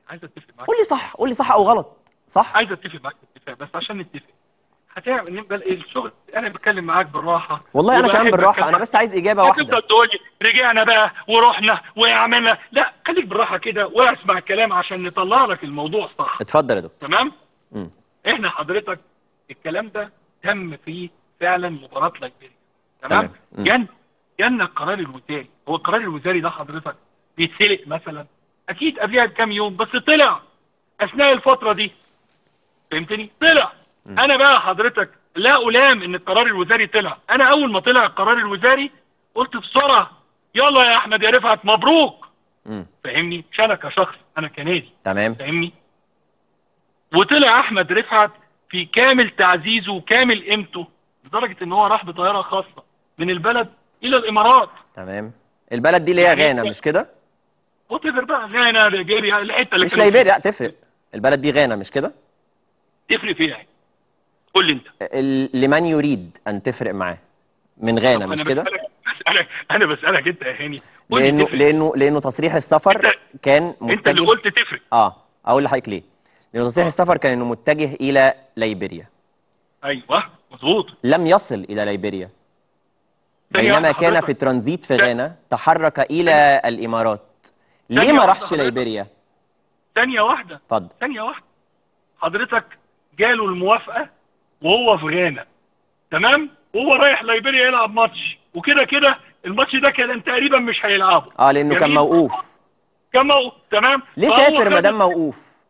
عايز اتفق معاك قول لي صح قول لي صح او غلط صح عايز اتفق معاك اتفاق بس عشان نتفق هتعمل نبقى الشغل انا بتكلم معاك بالراحه والله انا كمان وبحب بالراحه أتكلم انا بس عايز اجابه واحده هتفضل تقول لي رجعنا بقى ورحنا وعملنا لا خليك بالراحه كده واسمع الكلام عشان نطلع لك الموضوع صح اتفضل يا دكتور تمام مم. احنا حضرتك الكلام ده تم فيه فعلا مباراه لايبيريا تمام تمام. مم. جن جن القرار الوزاري هو القرار الوزاري ده حضرتك بيتسلق مثلا اكيد قبلها بكام يوم بس طلع اثناء الفتره دي فهمتني طلع انا بقى حضرتك لا الام ان القرار الوزاري طلع انا اول ما طلع القرار الوزاري قلت بسرعه يلا يا احمد يا رفعت مبروك مم. فاهمني مش انا كشخص انا كنادي تمام فاهمني وطلع احمد رفعت في كامل تعزيزه وكامل قيمته لدرجه ان هو راح بطياره خاصه من البلد الى الامارات تمام البلد دي اللي هي يعني غانا إنت- مش كده وتفر بقى غانا ليبيريا الحته اللي مش كانوا ليبيريا لا تفرق البلد دي غانا مش كده فيها. تفرق فيها يعني قول لي انت ال- لمن يريد ان تفرق معاه من غانا طب مش انا كده بسالك بسالك انا بسالك انت يا هاني قول لي لانه تفرق. لانه لانه تصريح السفر أنت- كان انت اللي متجه قلت تفرق اه اقول لحضرتك ليه لانه تصريح آه. السفر كان انه متجه الى ليبيريا ايوه مظبوط لم يصل الى ليبيريا ثانية بينما واحدة كان حضرتك. في ترانزيت في ثانية- غانا تحرك الى الامارات ليه ثانية ما واحدة راحش حضرتك. ليبيريا ثانيه واحده اتفضل ثانيه واحده حضرتك جاله الموافقه وهو في غانا تمام وهو رايح ليبيريا يلعب ماتش وكده كده الماتش ده كان تقريبا مش هيلعبه اه لانه كان جميل. موقوف كان موقوف تمام ليه فهو سافر ما خد- دام موقوف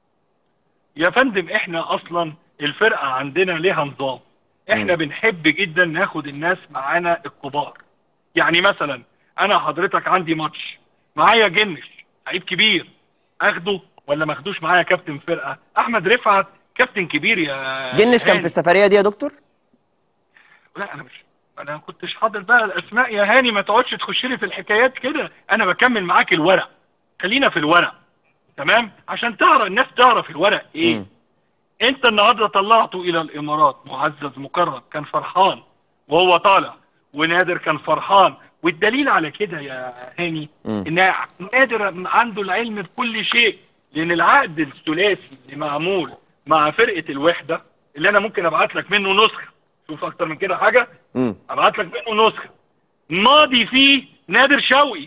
يا فندم احنا اصلا الفرقه عندنا ليها نظام احنا مم. بنحب جدا ناخد الناس معانا الكبار يعني مثلا انا حضرتك عندي ماتش معايا جنش لعيب كبير اخده ولا ما اخدوش معايا كابتن فرقه احمد رفعت كابتن كبير يا جنش كان هاني. في السفريه دي يا دكتور لا انا مش انا ما كنتش حاضر بقى الاسماء يا هاني ما تقعدش تخش لي في الحكايات كده انا بكمل معاك الورق خلينا في الورق تمام عشان تعرف الناس تعرف الورق ايه مم. انت النهارده طلعته الى الامارات معزز مكرم كان فرحان وهو طالع ونادر كان فرحان والدليل على كده يا هاني مم. ان نادر عنده العلم بكل شيء لان العقد الثلاثي اللي معمول مع فرقه الوحده اللي انا ممكن ابعت لك منه نسخه شوف اكتر من كده حاجه مم. ابعت لك منه نسخه ماضي فيه نادر شوقي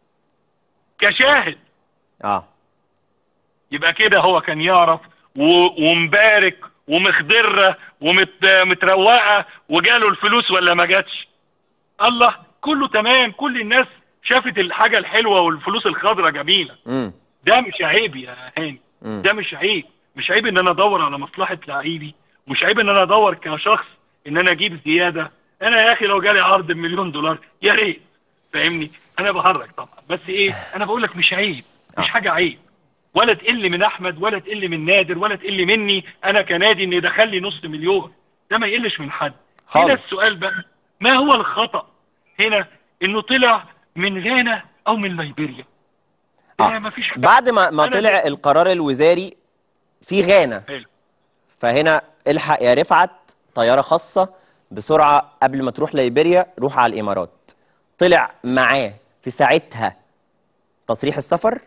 كشاهد اه يبقى كده هو كان يعرف و- ومبارك ومخضره ومتروقه وجاله الفلوس ولا ما جاتش الله كله تمام كل الناس شافت الحاجه الحلوه والفلوس الخضراء جميله مم. ده مش عيب يا هاني مم. ده مش عيب مش عيب ان انا ادور على مصلحه لعيبي مش عيب ان انا ادور كشخص ان انا اجيب زياده انا يا اخي لو جالي عرض بمليون دولار يا ريت فاهمني انا بهرج طبعا بس ايه انا بقول لك مش عيب مش آه. حاجه عيب ولا تقل من احمد ولا تقل من نادر ولا تقل مني انا كنادي ان يدخل لي نص مليون ده ما يقلش من حد هنا خالص. السؤال بقى ما هو الخطا هنا انه طلع من غانا او من ليبيريا آه. ده ما فيش حاجة. بعد ما ما أنا طلع ده- القرار الوزاري في غانا حلو. فهنا الحق يا رفعت طياره خاصه بسرعه قبل ما تروح ليبيريا روح على الامارات طلع معاه في ساعتها تصريح السفر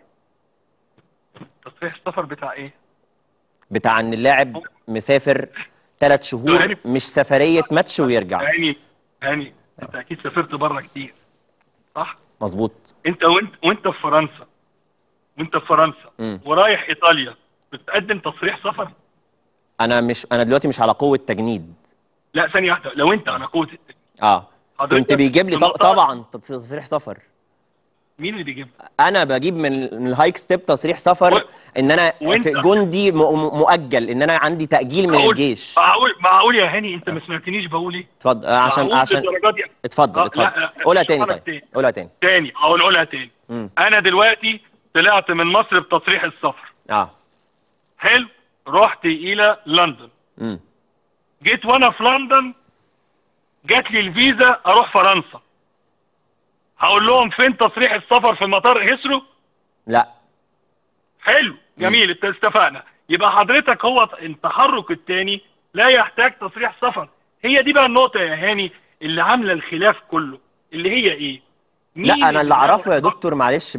تصريح السفر بتاع ايه بتاع ان اللاعب مسافر ثلاث شهور عارف. مش سفريه ماتش ويرجع هاني هاني انت اكيد سافرت بره كتير صح مظبوط انت وانت وانت في فرنسا وانت في فرنسا مم. ورايح ايطاليا بتقدم تصريح سفر انا مش انا دلوقتي مش على قوه تجنيد لا ثانيه واحده لو انت على قوه الت- اه حضرتك كنت بيجيب لي في طب... المطار- طبعا تصريح سفر مين اللي بيجيب انا بجيب من من الهايك ستيب تصريح سفر و- ان انا وإنت- في جندي م... م- مؤجل ان انا عندي تاجيل من معقول- الجيش معقول معقول يا هاني انت ما سمعتنيش بقول ايه اتفضل آه، عشان معقول عشان للدرجة دي اتفضل آه، اتفضل لا، لا، قولها مش تاني حرف طيب تاني. قولها تاني تاني هقول نقولها تاني مم. انا دلوقتي طلعت من مصر بتصريح السفر اه حلو رحت الى لندن امم جيت وانا في لندن جات لي الفيزا اروح فرنسا هقول لهم فين تصريح السفر في مطار هيسرو لا حلو جميل انت اتفقنا يبقى حضرتك هو التحرك الثاني لا يحتاج تصريح سفر هي دي بقى النقطة يا هاني اللي عاملة الخلاف كله اللي هي ايه لا مين انا اللي اعرفه يا عمل- دكتور معلش بس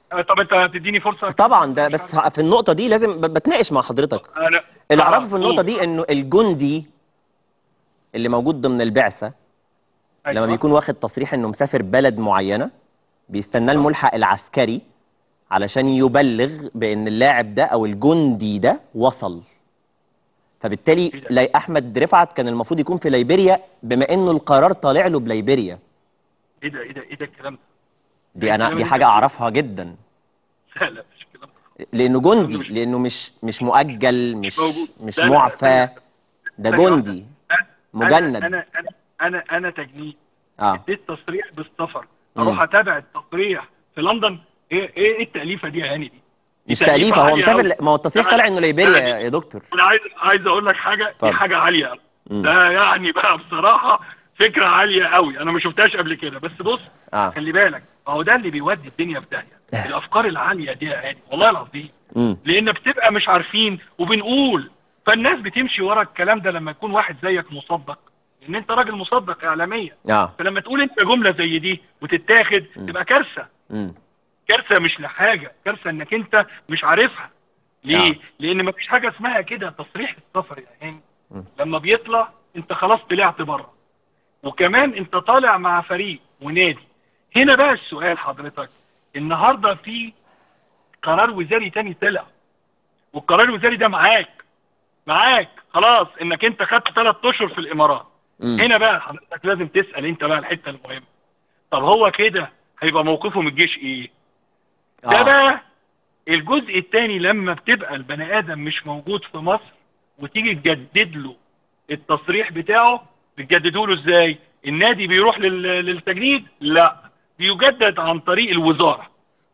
آه، طب انت هتديني فرصه طبعا ده بس في النقطه دي لازم ب- بتناقش مع حضرتك انا اللي آه، اعرفه في النقطه قول. دي انه الجندي اللي موجود ضمن البعثه لما أيوة. بيكون واخد تصريح انه مسافر بلد معينه بيستناه الملحق العسكري علشان يبلغ بان اللاعب ده او الجندي ده وصل فبالتالي ده؟ لي احمد رفعت كان المفروض يكون في ليبيريا بما انه القرار طالع له بليبيريا ايه ده ايه ده ايه ده الكلام ده؟ دي انا الكلام دي اللي حاجه أنت اعرفها جدا لا لا مش الكلام ده لانه جندي مش- لانه مش مش مؤجل مش موجود. مش لا، لا، معفى ثانية. ده ثانية واحدة. جندي أنا- مجند. انا انا انا انا, أنا تجنيد اه اديت تصريح بالسفر مم. اروح اتابع التصريح في لندن ايه ايه إيه التأليفة دي يا هاني دي؟ دي مش تأليفة هو عالية مسافر أوي. ل- ما هو التصريح أنا- طالع انه ليبيريا أنا- يا يا دكتور انا عايز عايز اقول لك حاجه اتفضل. دي حاجه عاليه قوي مم. ده يعني بقى بصراحه فكره عاليه قوي انا ما شفتهاش قبل كده بس بص اه خلي بالك ما هو ده اللي بيودي الدنيا في داهيه الافكار العاليه دي يا هاني والله العظيم امم لان بتبقى مش عارفين وبنقول فالناس بتمشي ورا الكلام ده لما يكون واحد زيك مصدق ان انت راجل مصدق اعلاميا اه فلما تقول انت جمله زي دي وتتاخد تبقى كارثه امم كارثه مش لحاجه كارثه انك انت مش عارفها ليه آه. لان مفيش حاجه اسمها كده تصريح السفر يا هاني مم. لما بيطلع انت خلاص طلعت بره وكمان انت طالع مع فريق ونادي هنا بقى السؤال حضرتك النهارده في قرار وزاري تاني طلع والقرار الوزاري ده معاك معاك خلاص انك انت خدت ثلاث اشهر في الامارات مم. هنا بقى حضرتك لازم تسال انت بقى الحته المهمه طب هو كده هيبقى موقفه من الجيش ايه ده آه. بقى الجزء الثاني لما بتبقى البني ادم مش موجود في مصر وتيجي تجدد له التصريح بتاعه بتجدده له ازاي النادي بيروح لل- للتجنيد لا بيجدد عن طريق الوزاره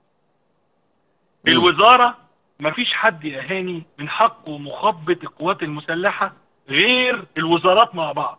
مم. الوزاره مفيش حد يا هاني من حقه مخبط القوات المسلحه غير الوزارات مع بعض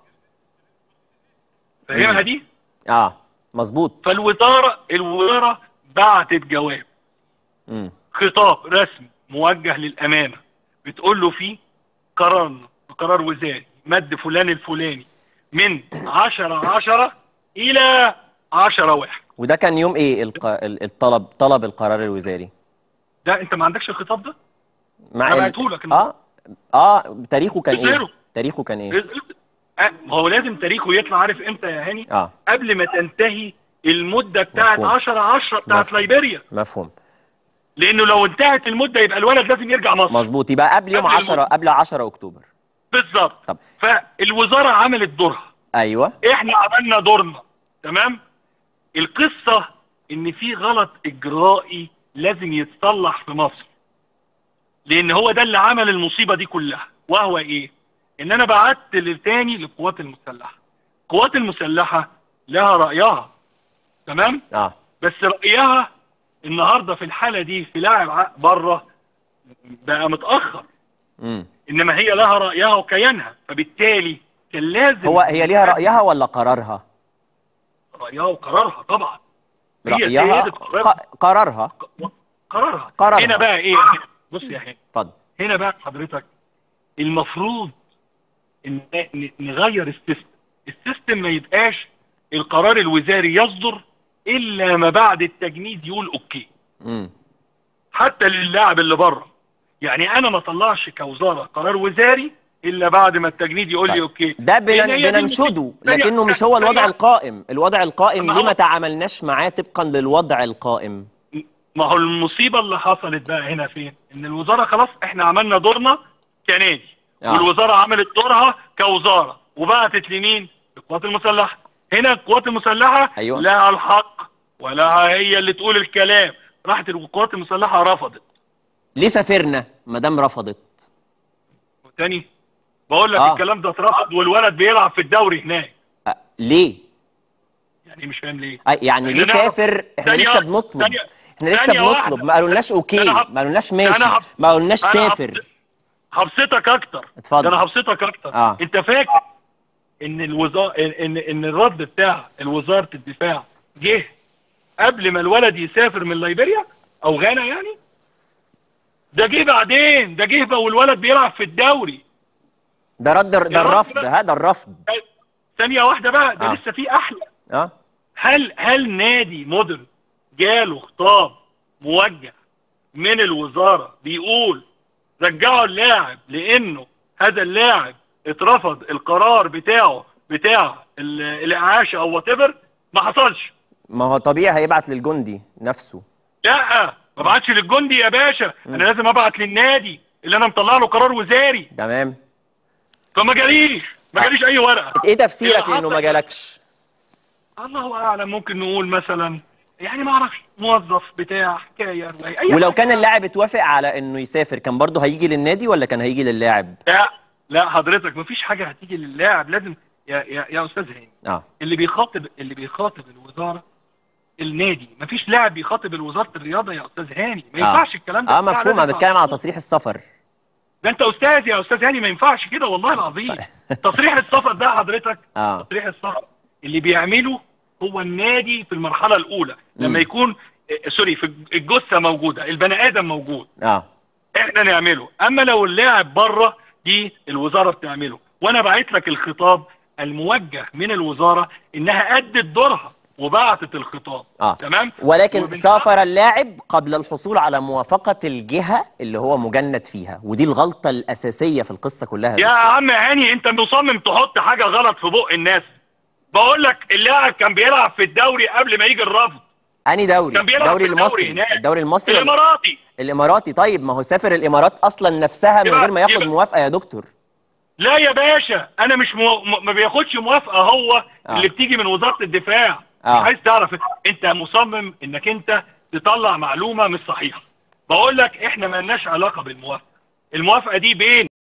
فاهمها مم. دي اه مظبوط فالوزاره الوزاره بعتت جواب امم خطاب رسمي موجه للأمانة بتقول له فيه قرارنا قرار وزاري مد فلان الفلاني من عشرة عشرة إلى عشرة واحد وده كان يوم ايه الق... ال- الطلب طلب القرار الوزاري ده أنت ما عندكش الخطاب ده؟ مع أنا ال- بعتهولك اه اه تاريخه كان ايه غيره. تاريخه كان ايه آه، ما هو لازم تاريخه يطلع عارف إمتى يا هاني؟ اه قبل ما تنتهي المدة بتاعت مفهوم. عشرة عشرة بتاعت مفهوم. ليبيريا مفهوم لأنه لو انتهت المدة يبقى الولد لازم يرجع مصر مظبوط يبقى قبل يوم قبل 10 الموت. قبل 10 اكتوبر بالظبط طب فالوزارة عملت دورها ايوه احنا عملنا دورنا تمام القصة ان في غلط اجرائي لازم يتصلح في مصر لان هو ده اللي عمل المصيبة دي كلها وهو ايه ان انا بعت تاني للقوات المسلحة القوات المسلحة لها رأيها تمام اه بس رأيها النهاردة في الحالة دي في لاعب بره بقى متأخر امم انما هي لها رأيها وكيانها فبالتالي كان لازم هو هي ليها رأيها ولا قرارها رأيها وقرارها طبعا هي رأيها سيدة قرارها. ق- قرارها قرارها قرارها. هنا بقى ايه بص يا هاني اتفضل هنا بقى حضرتك المفروض ان ن- نغير السيستم السيستم ما يبقاش القرار الوزاري يصدر الا ما بعد التجنيد يقول اوكي امم حتى للاعب اللي بره يعني انا ما طلعش كوزاره قرار وزاري الا بعد ما التجنيد يقول لي طيب. اوكي ده لأن بنن... هي دي بننشده ثانية- لكنه مش هو الوضع ثانية- القائم الوضع القائم ما ليه هو- ما تعاملناش معاه طبقا للوضع القائم ما هو المصيبه اللي حصلت بقى هنا فين؟ ان الوزاره خلاص احنا عملنا دورنا كنادي آه. والوزاره عملت دورها كوزاره وبعتت لمين؟ القوات المسلحه هنا القوات المسلحه أيوة. لها الحق ولها هي اللي تقول الكلام راحت القوات المسلحه رفضت ليه سافرنا ما دام رفضت تاني بقول لك آه. الكلام ده اترفض والولد بيلعب في الدوري هناك أه ليه يعني مش فاهم ليه أه يعني ليه إحنا نعرف- سافر احنا ثانية لسه واحدة- بنطلب ثانية- احنا لسه ثانية بنطلب واحدة. ما قالولناش اوكي أنا هب- ما قالولناش ماشي أنا هب- ما قالولناش أنا سافر هب- هبسطك اكتر اتفضل. ده انا هبسطك اكتر آه. انت فاكر ان الوزاره ان ان الرد بتاع وزاره الدفاع جه قبل ما الولد يسافر من ليبيريا او غانا يعني ده جه بعدين ده جه بقى والولد بيلعب في الدوري ده رد ده يا رب الرفض بقى. هذا الرفض ثانيه واحده بقى ده آه. لسه في احلى اه هل هل نادي مودرن جاله خطاب موجه من الوزاره بيقول رجعوا اللاعب لانه هذا اللاعب اترفض القرار بتاعه بتاع ال- الاعاشه او وات ما حصلش ما هو طبيعي هيبعت للجندي نفسه لا ما بعتش للجندي يا باشا انا لازم ابعت للنادي اللي انا مطلع له قرار وزاري تمام فما جاليش ما جاليش اي ورقه ايه تفسيرك اللي لانه ما حصل- جالكش الله اعلم ممكن نقول مثلا يعني ما اعرفش موظف بتاع حكايه روايه اي ولو حاجة. كان اللاعب اتوافق على انه يسافر كان برضه هيجي للنادي ولا كان هيجي للاعب لا لا حضرتك مفيش حاجه هتيجي للاعب لازم يا يا, يا استاذ هاني اه اللي بيخاطب اللي بيخاطب الوزاره النادي مفيش لاعب بيخاطب وزاره الرياضه يا استاذ هاني ما آه. ينفعش الكلام ده اه بتاع مفهوم انا لازم بتكلم على تعرفوه. تصريح السفر ده انت استاذ يا استاذ هاني ما ينفعش كده والله العظيم تصريح السفر ده حضرتك اه تصريح السفر اللي بيعمله هو النادي في المرحله الاولى مم. لما يكون آه، سوري في الجثه موجوده البني ادم موجود اه احنا نعمله اما لو اللاعب بره دي الوزاره بتعمله وانا بعت لك الخطاب الموجه من الوزاره انها ادت دورها وبعتت الخطاب اه تمام ولكن وبن- سافر اللاعب قبل الحصول على موافقة الجهة اللي هو مجند فيها ودي الغلطة الأساسية في القصة كلها يا عم هاني انت مصمم تحط حاجه غلط في بق الناس بقول لك اللاعب كان بيلعب في الدوري قبل ما يجي الرفض أني دوري كان بيلعب الدوري في الدوري المصري هناك. الدوري المصري ولا- الاماراتي الإماراتي طيب ما هو سافر الإمارات أصلا نفسها من يبقى- غير ما ياخد يبقى- موافقة يا دكتور لا يا باشا انا مش مو... م- ما بياخدش موافقه هو آه. اللي بتيجي من وزاره الدفاع آه. مش عايز تعرف انت مصمم انك انت تطلع معلومه مش صحيحه بقول لك احنا ما لناش علاقه بالموافقه الموافقه دي بين